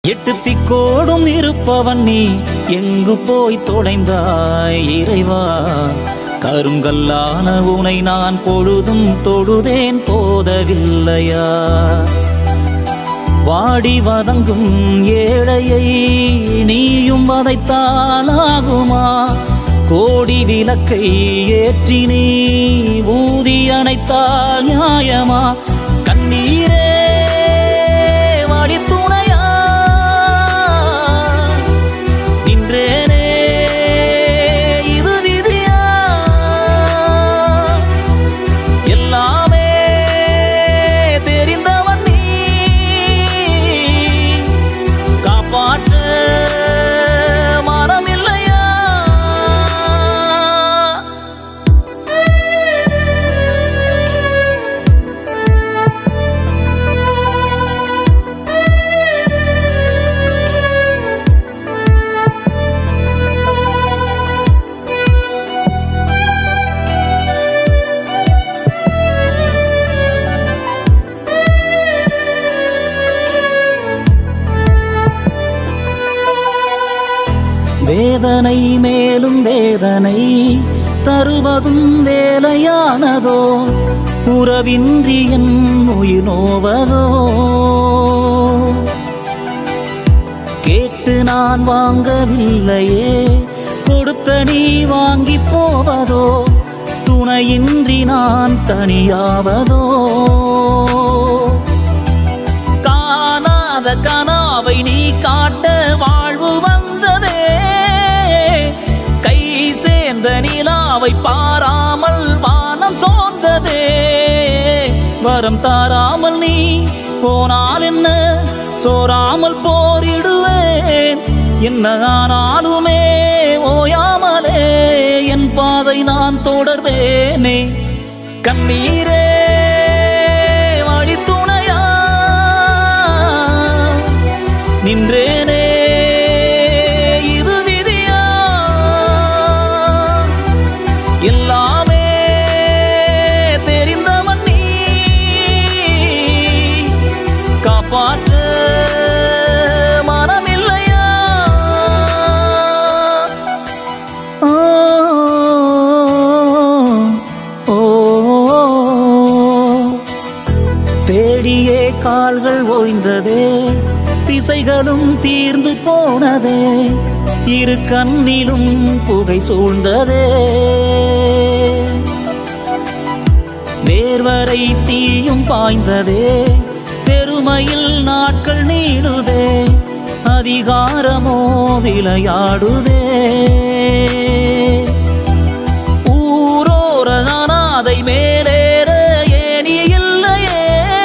எட்டு திக்கோடும் இருப்பவன் நீ எங்கு போய் தொலைந்தாய் இறைவா கருங்கல்லான உனை நான் பொழுதும் தொழுதேன் போதவில்லையா வாடி வதங்கும் ஏழையை நீயும் வதைத்தாலாகுமா கோடி விளக்கை ஏற்றி நீ ஊதி அணைத்தால் நியாயமா கண்ணீரே வாடி துணையா நின்றேனே இது விதியா எல்லாமே தெரிந்தவன் நீ காப்பாற்ற மனமில்லையா வேதனை மேலும் வேதனை தருவதும் வேலையானதோ உறவின்றி என் உயிர் நோவதோ கேட்டு நான் வாங்கவில்லையே கொடுத்த நீ வாங்கி போவதோ துணையின்றி நான் தனியாவதோ காணாத கனாவை நீ காட்ட வாழ்வு வந்ததே கை சேர்ந்த நிலாவை பாராமல் வானம் சோர்ந்ததே வரம் தாராமல் நீ போனால் என்ன சோராமல் போரிடுவேன் என்ன ஆனாலுமே ஓயாமலே என் பாதை நான் தொடர்வேனே கண்ணீரே வழி துணையா நின்றேனே இது விதியா எல்லாமே தெரிந்தவன் நீ காப்பாற்ற மனமில்லையா ஆ, ஓ, தேடியே கால்கள் ஓய்ந்ததே திசைகளும் தீர்ந்து போனதே இரு கண்ணிலும் புகை சூழ்ந்ததே நேர்வரை தீயும் பாய்ந்ததே பெருமையில் நாட்கள் நீளுதே அதிகாரமோ விளையாடுதே ஊரோர அனாதை மேலேற ஏனி இல்லையே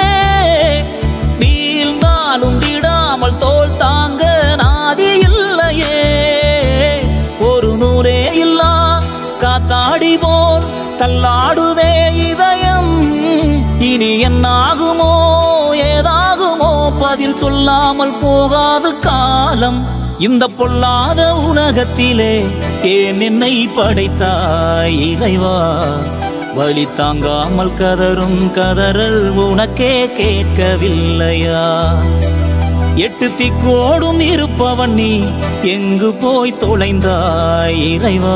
வீழ்ந்தாலும் விடாமல் தோல் தாங்க நாதி இல்லையே ஒரு நூலே இல்லா காத்தாடி போல் தள்ளாடுதே இதயம் இனி என்னாகுமோ ஏதாகுமோ பதில் சொல்லாமல் போகாது காலம் இந்த பொல்லாத உலகத்திலே ஏன் என்னை படைத்தாய் இறைவா வழி தாங்காமல் கதரும் கதறல் உனக்கே கேட்கவில்லையா எட்டு திக்கோடும் இருப்பவன் நீ எங்கு போய் தொலைந்தாய் இறைவா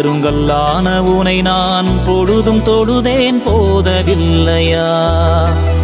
கருங்கல்லான உனை நான் பொழுதும் தொழுதேன் போதவில்லையா